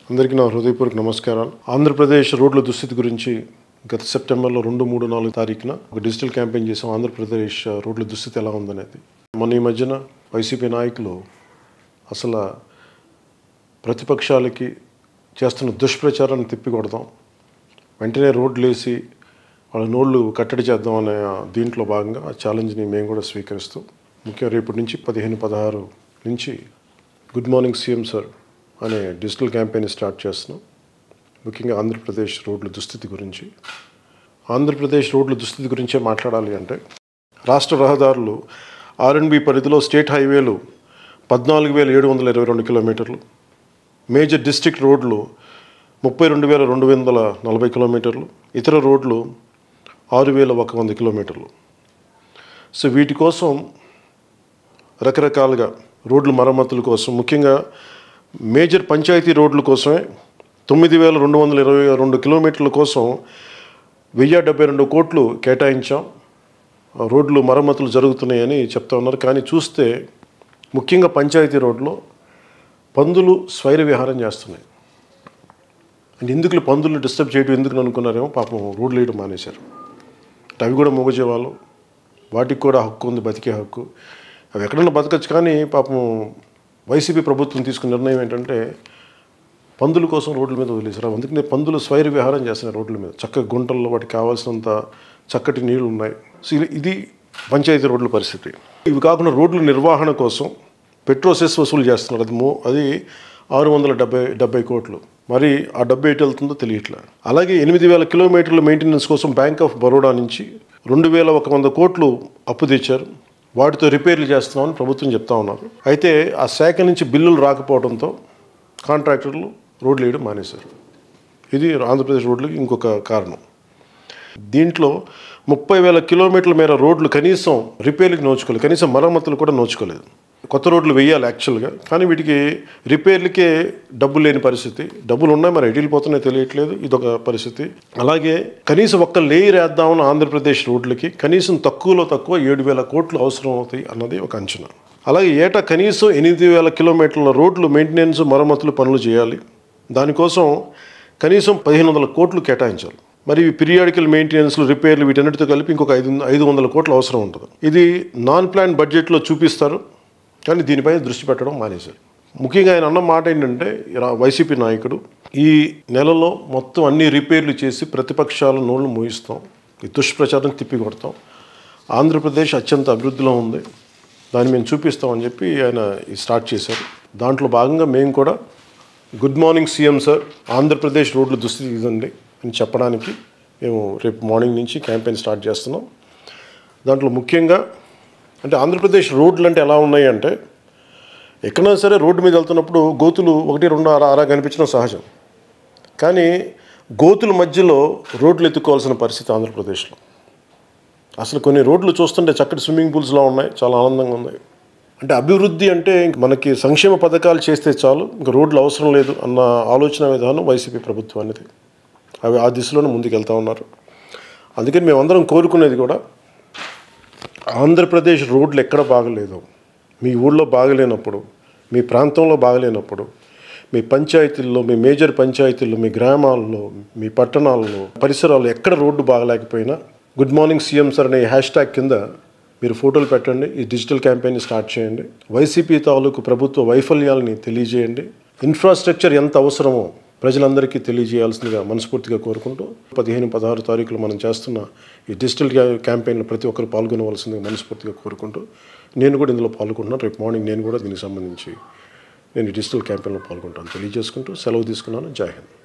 అందరికీ నా హృదయపూర్వక నమస్కారాలు ఆంధ్రప్రదేశ్ రోడ్ల దుస్థితి గురించి గత సెప్టెంబర్లో రెండు మూడు నాలుగు తారీఖున ఒక డిజిటల్ క్యాంపెయిన్ చేసాం ఆంధ్రప్రదేశ్ రోడ్ల దుస్థితి ఎలా ఉందనేది మొన్న ఈ మధ్యన వైసీపీ నాయకులు అసలు ప్రతిపక్షాలకి చేస్తున్న దుష్ప్రచారాన్ని తిప్పికొడదాం వెంటనే రోడ్లు వేసి వాళ్ళ నోళ్ళు కట్టడి చేద్దాం అనే దీంట్లో భాగంగా ఆ ఛాలెంజ్ని మేము కూడా స్వీకరిస్తూ ముఖ్యంగా రేపటి నుంచి పదిహేను పదహారు నుంచి గుడ్ మార్నింగ్ సీఎం సార్ అనే డిజిటల్ క్యాంపెయిన్ స్టార్ట్ చేస్తున్నాం ముఖ్యంగా ఆంధ్రప్రదేశ్ రోడ్ల దుస్థితి గురించి ఆంధ్రప్రదేశ్ రోడ్ల దుస్థితి గురించే మాట్లాడాలి అంటే రాష్ట్ర రహదారులు ఆర్ఎండ్బి పరిధిలో స్టేట్ హైవేలు పద్నాలుగు వేల ఏడు వందల ఇరవై రెండు కిలోమీటర్లు మేజర్ డిస్ట్రిక్ట్ రోడ్లు ముప్పై రెండు వేల రెండు వందల నలభై కిలోమీటర్లు ఇతర రోడ్లు ఆరు వేల ఒక వంద కిలోమీటర్లు సో వీటి కోసం రకరకాలుగా రోడ్ల మరమ్మతుల కోసం ముఖ్యంగా మేజర్ పంచాయతీ రోడ్ల కోసమే తొమ్మిది వేల రెండు వందల ఇరవై రెండు కిలోమీటర్ల కోసం వెయ్యి డెబ్బై రెండు కోట్లు కేటాయించాం ఆ రోడ్లు మరమ్మతులు జరుగుతున్నాయని చెప్తా ఉన్నారు కానీ చూస్తే ముఖ్యంగా పంచాయతీ రోడ్లో పందులు స్వైర విహారం చేస్తున్నాయి అండ్ ఎందుకు పందులు డిస్టర్బ్ చేయడం ఎందుకు అనుకున్నారేమో పాపం రోడ్లు వేయడం మానేశారు అంటే అవి కూడా మూగజీవాలు వాటికి కూడా హక్కు ఉంది బతికే హక్కు అవి ఎక్కడన్నా బతకచ్చు కానీ పాపం వైసీపీ ప్రభుత్వం తీసుకున్న నిర్ణయం ఏంటంటే పందుల కోసం రోడ్ల మీద వదిలేసారు అందుకనే పందులు స్వైర విహారం చేస్తున్నాయి రోడ్ల మీద చక్కగా గుంటల్లో వాటికి కావాల్సినంత చక్కటి నీళ్లు ఉన్నాయి సో ఇది- ఇది పంచాయతీ రోడ్ల పరిస్థితి ఇవి కాకుండా రోడ్ల నిర్వహణ కోసం పెట్రోసెస్ వసూలు చేస్తున్నారు అది మో అది ఆరు వందల డెబ్బై డెబ్బై కోట్లు మరి ఆ డబ్బు ఎటు వెళ్తుందో తెలియట్లే అలాగే ఎనిమిది వేల కిలోమీటర్ల మెయింటెనెన్స్ కోసం బ్యాంక్ ఆఫ్ బరోడా నుంచి రెండు వేల ఒక వంద కోట్లు అప్పు తెచ్చారు వాటితో రిపేర్లు చేస్తున్నామని ప్రభుత్వం చెప్తా ఉన్నారు అయితే ఆ శాఖ నుంచి బిల్లులు రాకపోవడంతో కాంట్రాక్టర్లు రోడ్లు వేయడం మానేశారు ఇది ఆంధ్రప్రదేశ్ రోడ్లకి ఇంకొక కారణం దీంట్లో ముప్పై వేల కిలోమీటర్ల మేర రోడ్లు కనీసం రిపేర్లకు నోచుకోలేదు కనీసం మరమ్మతులు కూడా నోచుకోలేదు కొత్త రోడ్లు వేయాలి యాక్చువల్గా కానీ వీటికి రిపేర్లకే డబ్బులు లేని పరిస్థితి డబ్బులు ఉన్నాయి మరి ఎటు వెళ్ళిపోతున్నాయో తెలియట్లేదు ఇదొక పరిస్థితి అలాగే కనీసం ఒక్క లేయర్ వేద్దామని ఆంధ్రప్రదేశ్ రోడ్లకి కనీసం తక్కువలో తక్కువ ఏడు వేల కోట్లు అవసరం అవుతాయి అన్నది ఒక అంచనా అలాగే ఏటా కనీసం ఎనిమిది వేల కిలోమీటర్ల రోడ్లు మెయింటెనెన్స్ మరమ్మతులు పనులు చేయాలి దానికోసం కనీసం పదిహేను వందల కోట్లు కేటాయించాలి మరి పీరియాడికల్ మెయింటెనెన్స్లు రిపేర్లు వీటన్నిటితో కలిపి ఇంకొక ఐదు ఐదు వందల కోట్లు అవసరం ఉంటుంది ఇది నాన్ ప్లాన్ బడ్జెట్లో చూపిస్తారు కానీ దీనిపై దృష్టి పెట్టడం మానేశారు ముఖ్యంగా ఆయన అన్న మాట ఏంటంటే రా- వైసీపీ నాయకుడు ఈ నెలలో మొత్తం అన్ని రిపేర్లు చేసి ప్రతిపక్షాల నోళ్ళు మోయిస్తాం ఈ దుష్ప్రచారం తిప్పి కొడతాం ఆంధ్రప్రదేశ్ అత్యంత అభివృద్ధిలో ఉంది దాన్ని మేము చూపిస్తామని చెప్పి ఆయన ఈ స్టార్ట్ చేశారు దాంట్లో భాగంగా మేము కూడా good morning CM sir Andhra Pradesh రోడ్ల దుస్థితి ఇదండి అని చెప్పడానికి మేము రేపు మార్నింగ్ నుంచి క్యాంపెయిన్ స్టార్ట్ చేస్తున్నాం దాంట్లో ముఖ్యంగా అంటే ఆంధ్రప్రదేశ్ రోడ్లు అంటే ఎలా ఉన్నాయి అంటే ఎక్కడైనా సరే రోడ్డు మీద వెళ్తున్నప్పుడు గోతులు ఒకటి రెండు అరా అరా కనిపించడం సహజం కానీ గోతుల మధ్యలో రోడ్లు ఎత్తుకోవాల్సిన పరిస్థితి ఆంధ్రప్రదేశ్లో అసలు కొన్ని రోడ్లు చూస్తుంటే చక్కటి స్విమ్మింగ్ పూల్స్లో ఉన్నాయి చాలా ఆనందంగా ఉన్నాయి అంటే అభివృద్ధి అంటే ఇంక మనకి సంక్షేమ పథకాలు చేస్తే చాలు ఇంకా రోడ్లు అవసరం లేదు అన్న ఆలోచన విధానం వైసీపీ ప్రభుత్వం అనేది అవి ఆ దిశలోనే ముందుకు వెళ్తా ఉన్నారు అందుకని మేమందరం కోరుకునేది కూడా ఆంధ్రప్రదేశ్ రోడ్లు ఎక్కడ బాగలేదు మీ ఊళ్ళో బాగలేనప్పుడు మీ ప్రాంతంలో బాగలేనప్పుడు మీ పంచాయతీల్లో మీ మేజర్ పంచాయతీల్లో మీ గ్రామాల్లో మీ పట్టణాల్లో పరిసరాల్లో ఎక్కడ రోడ్డు బాగలేకపోయినా గుడ్ మార్నింగ్ సీఎం సార్ అనే హ్యాష్ ట్యాగ్ కింద మీరు ఫోటోలు పెట్టండి ఈ డిజిటల్ క్యాంపెయిన్ స్టార్ట్ చేయండి వైసీపీ తాలూకు ప్రభుత్వ వైఫల్యాలని తెలియజేయండి ఇన్ఫ్రాస్ట్రక్చర్ ఎంత అవసరమో ప్రజలందరికీ తెలియజేయాల్సిందిగా మనస్ఫూర్తిగా కోరుకుంటూ పదిహేను పదహారు తారీఖులు మనం చేస్తున్న ఈ డిజిటల్ క్యా- క్యాంపెయిన్లో ప్రతి ఒక్కరు పాల్గొనవలసిందిగా మనస్ఫూర్తిగా కోరుకుంటూ నేను కూడా ఇందులో పాల్గొంటున్నాను రేపు మార్నింగ్ నేను కూడా దీనికి సంబంధించి నేను ఈ డిజిటల్ క్యాంపెయిన్లో పాల్గొంటాను తెలియజేసుకుంటూ సెలవు తీసుకున్నాను జై హింద్